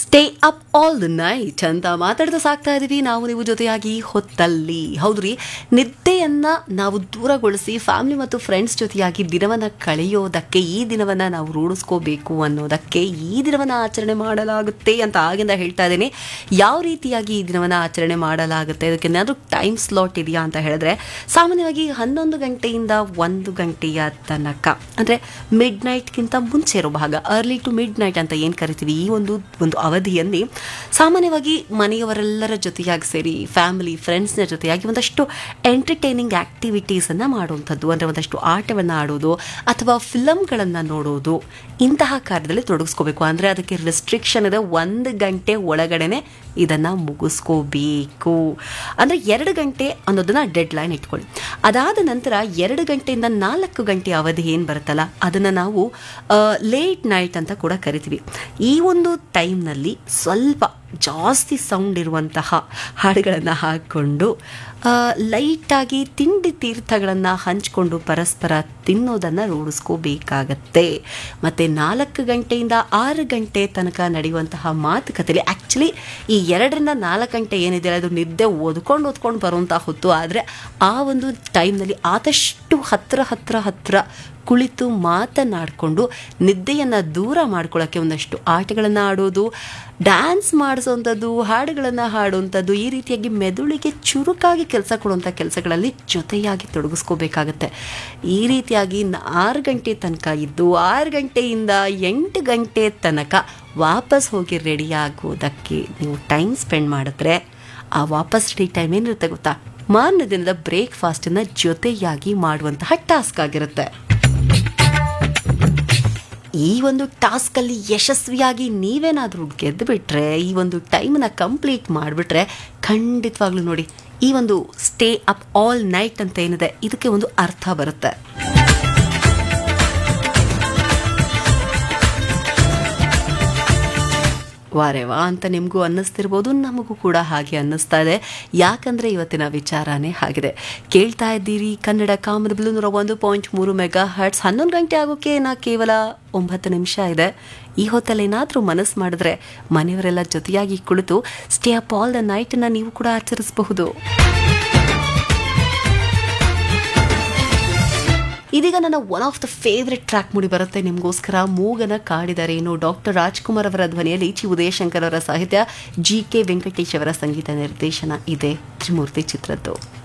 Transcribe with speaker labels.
Speaker 1: stay up all the night ಅಂತ ಮಾತಾಡ್ತಾ ಸಾಕ್ತಾ ಇದೀವಿ ನಾವು ನೀವು ಜೊತೆಯಾಗಿ ಹೊತ್ತಲ್ಲಿ ಹೌದ್ರಿ ನಿದ್ದೆಯನ್ನ ನಾವು ದೂರಗೊಳಿಸಿ ಫ್ಯಾಮಿಲಿ ಮತ್ತು ಫ್ರೆಂಡ್ಸ್ ಜೊತೆಯಾಗಿ ದಿನವನ್ನ ಕಳೆಯೋದಕ್ಕೆ ಈ ದಿನವನ್ನ ನಾವು ರೂಢಿಸ್ಕೋಬೇಕು ಅನ್ನೋದಕ್ಕೆ ಈ ದಿನವನ್ನ ಆಚರಣೆ ಮಾಡಲಾಗುತ್ತೆ ಅಂತ ಆಗಿಂದ ಹೇಳ್ತಾ ಇದ್ದೀನಿ ಯಾವ ರೀತಿಯಾಗಿ ಈ ದಿನವನ್ನ ಆಚರಣೆ ಮಾಡಲಾಗುತ್ತೆ ಅದಕ್ಕೆ ಏನಾದರೂ ಟೈಮ್ ಸ್ಲಾಟ್ ಇದೆಯಾ ಅಂತ ಹೇಳಿದ್ರೆ ಸಾಮಾನ್ಯವಾಗಿ ಹನ್ನೊಂದು ಗಂಟೆಯಿಂದ ಒಂದು ಗಂಟೆಯ ತನಕ ಅಂದರೆ ಮಿಡ್ ನೈಟ್ಗಿಂತ ಮುಂಚೆ ಇರೋ ಭಾಗ ಅರ್ಲಿ ಟು ಮಿಡ್ ನೈಟ್ ಅಂತ ಏನು ಕರಿತೀವಿ ಈ ಒಂದು ಒಂದು ಅವಧಿಯಲ್ಲಿ ಸಾಮಾನ್ಯವಾಗಿ ಮನೆಯವರೆಲ್ಲರ ಜೊತೆಯಾಗಿ ಸೇರಿ ಫ್ಯಾಮಿಲಿ ಫ್ರೆಂಡ್ಸ್ನ ಜೊತೆಯಾಗಿ ಒಂದಷ್ಟು ಎಂಟರ್ಟೈನಿಂಗ್ ಆ್ಯಕ್ಟಿವಿಟೀಸನ್ನು ಮಾಡುವಂಥದ್ದು ಅಂದರೆ ಒಂದಷ್ಟು ಆಟವನ್ನು ಆಡೋದು ಅಥವಾ ಫಿಲಮ್ಗಳನ್ನು ನೋಡೋದು ಇಂತಹ ಕಾರ್ಯದಲ್ಲಿ ತೊಡಗಿಸ್ಕೋಬೇಕು ಅಂದರೆ ಅದಕ್ಕೆ ರೆಸ್ಟ್ರಿಕ್ಷನ್ ಇದೆ ಒಂದು ಗಂಟೆ ಒಳಗಡೆನೆ ಇದನ್ನು ಮುಗಿಸ್ಕೋಬೇಕು ಅಂದರೆ ಎರಡು ಗಂಟೆ ಅನ್ನೋದನ್ನ ಡೆಡ್ ಲೈನ್ ಇಟ್ಕೊಳ್ಳಿ ಅದಾದ ನಂತರ ಎರಡು ಗಂಟೆಯಿಂದ ನಾಲ್ಕು ಗಂಟೆ ಅವಧಿ ಏನು ಬರುತ್ತಲ್ಲ ಅದನ್ನು ನಾವು ಲೇಟ್ ನೈಟ್ ಅಂತ ಕೂಡ ಕರಿತೀವಿ ಈ ಒಂದು ಟೈಮ್ನಲ್ಲಿ ಸ್ವಲ್ಪ ಜಾಸ್ತಿ ಸೌಂಡ್ ಇರುವಂತಹ ಹಾಡುಗಳನ್ನು ಹಾಕ್ಕೊಂಡು ಲೈಟಾಗಿ ತಿಂಡಿ ತೀರ್ಥಗಳನ್ನು ಹಂಚಿಕೊಂಡು ಪರಸ್ಪರ ತಿನ್ನೋದನ್ನು ರೂಢಿಸ್ಕೋಬೇಕಾಗತ್ತೆ ಮತ್ತು ನಾಲ್ಕು ಗಂಟೆಯಿಂದ ಆರು ಗಂಟೆ ತನಕ ನಡೆಯುವಂತಹ ಮಾತುಕತೆಯಲ್ಲಿ ಆ್ಯಕ್ಚುಲಿ ಈ ಎರಡರಿಂದ ನಾಲ್ಕು ಗಂಟೆ ಏನಿದೆ ಅದು ನಿದ್ದೆ ಓದ್ಕೊಂಡು ಓದ್ಕೊಂಡು ಬರುವಂಥ ಹೊತ್ತು ಆದರೆ ಆ ಒಂದು ಟೈಮ್ನಲ್ಲಿ ಆದಷ್ಟು ಹತ್ತಿರ ಹತ್ತಿರ ಹತ್ತಿರ ಕುಳಿತು ಮಾತನಾಡಿಕೊಂಡು ನಿದ್ದೆಯನ್ನು ದೂರ ಮಾಡ್ಕೊಳ್ಳೋಕ್ಕೆ ಒಂದಷ್ಟು ಆಟಗಳನ್ನು ಆಡೋದು ಡ್ಯಾನ್ಸ್ ಮಾಡಿಸೋವಂಥದ್ದು ಹಾಡುಗಳನ್ನು ಹಾಡುವಂಥದ್ದು ಈ ರೀತಿಯಾಗಿ ಮೆದುಳಿಗೆ ಚುರುಕಾಗಿ ಕೆಲಸ ಕೊಡುವಂಥ ಕೆಲಸಗಳಲ್ಲಿ ಜೊತೆಯಾಗಿ ತೊಡಗಿಸ್ಕೋಬೇಕಾಗತ್ತೆ ಈ ರೀತಿಯಾಗಿ ಆರು ಗಂಟೆ ತನಕ ಇದ್ದು ಆರು ಗಂಟೆಯಿಂದ ಎಂಟು ಗಂಟೆ ತನಕ ವಾಪಸ್ ಹೋಗಿ ರೆಡಿ ಆಗೋದಕ್ಕೆ ನೀವು ಟೈಮ್ ಸ್ಪೆಂಡ್ ಮಾಡಿದ್ರೆ ಆ ವಾಪಸ್ ರೆಡಿ ಟೈಮ್ ಏನಿರುತ್ತೆ ಗೊತ್ತಾ ಮಾರನೇ ದಿನದ ಬ್ರೇಕ್ಫಾಸ್ಟನ್ನು ಜೊತೆಯಾಗಿ ಮಾಡುವಂತಹ ಟಾಸ್ಕ್ ಆಗಿರುತ್ತೆ ಈ ಒಂದು ಟಾಸ್ಕಲ್ಲಿ ಯಶಸ್ವಿಯಾಗಿ ನೀವೇನಾದರೂ ಗೆದ್ದು ಬಿಟ್ರೆ ಈ ಒಂದು ಟೈಮನ್ನ ಕಂಪ್ಲೀಟ್ ಮಾಡಿಬಿಟ್ರೆ ಖಂಡಿತವಾಗ್ಲೂ ನೋಡಿ ಈ ಒಂದು ಸ್ಟೇ ಅಪ್ ಆಲ್ ನೈಟ್ ಅಂತ ಏನಿದೆ ಇದಕ್ಕೆ ಒಂದು ಅರ್ಥ ಬರುತ್ತೆ ವಾರೆ ವಾ ಅಂತ ನಿಮಗೂ ಅನ್ನಿಸ್ತಿರ್ಬೋದು ನಮಗೂ ಕೂಡ ಹಾಗೆ ಅನ್ನಿಸ್ತಾ ಇದೆ ಯಾಕಂದರೆ ಇವತ್ತಿನ ವಿಚಾರನೇ ಆಗಿದೆ ಕೇಳ್ತಾ ಇದ್ದೀರಿ ಕನ್ನಡ ಕಾಮನಬಿಲು ನೂರ ಒಂದು ಪಾಯಿಂಟ್ ಮೂರು ಮೆಗಾ ಹರ್ಟ್ಸ್ ಹನ್ನೊಂದು ಗಂಟೆ ಆಗೋಕ್ಕೆ ನಾ ಕೇವಲ ಒಂಬತ್ತು ನಿಮಿಷ ಇದೆ ಈ ಹೊತ್ತಲ್ಲಿ ಏನಾದರೂ ಮನಸ್ಸು ಮಾಡಿದ್ರೆ ಮನೆಯವರೆಲ್ಲ ಜೊತೆಯಾಗಿ ಕುಳಿತು ಸ್ಟೇ ಅಪ್ ಆಲ್ ದ ನೈಟನ್ನು ನೀವು ಕೂಡ ಆಚರಿಸಬಹುದು ಇದೀಗ ನನ್ನ one of the favourite track ಮೂಡಿ ಬರುತ್ತೆ ನಿಮಗೋಸ್ಕರ ಮೂಗನ ಕಾಡಿದರೇನು ಡಾಕ್ಟರ್ ರಾಜ್ಕುಮಾರ್ ಅವರ ಧ್ವನಿಯಲ್ಲಿ ಚಿ ಉದಯಶಂಕರ್ ಅವರ ಸಾಹಿತ್ಯ ಜಿ ಕೆ ವೆಂಕಟೇಶ್ ಅವರ ಸಂಗೀತ ನಿರ್ದೇಶನ ಇದೆ ತ್ರಿಮೂರ್ತಿ ಚಿತ್ರದ್ದು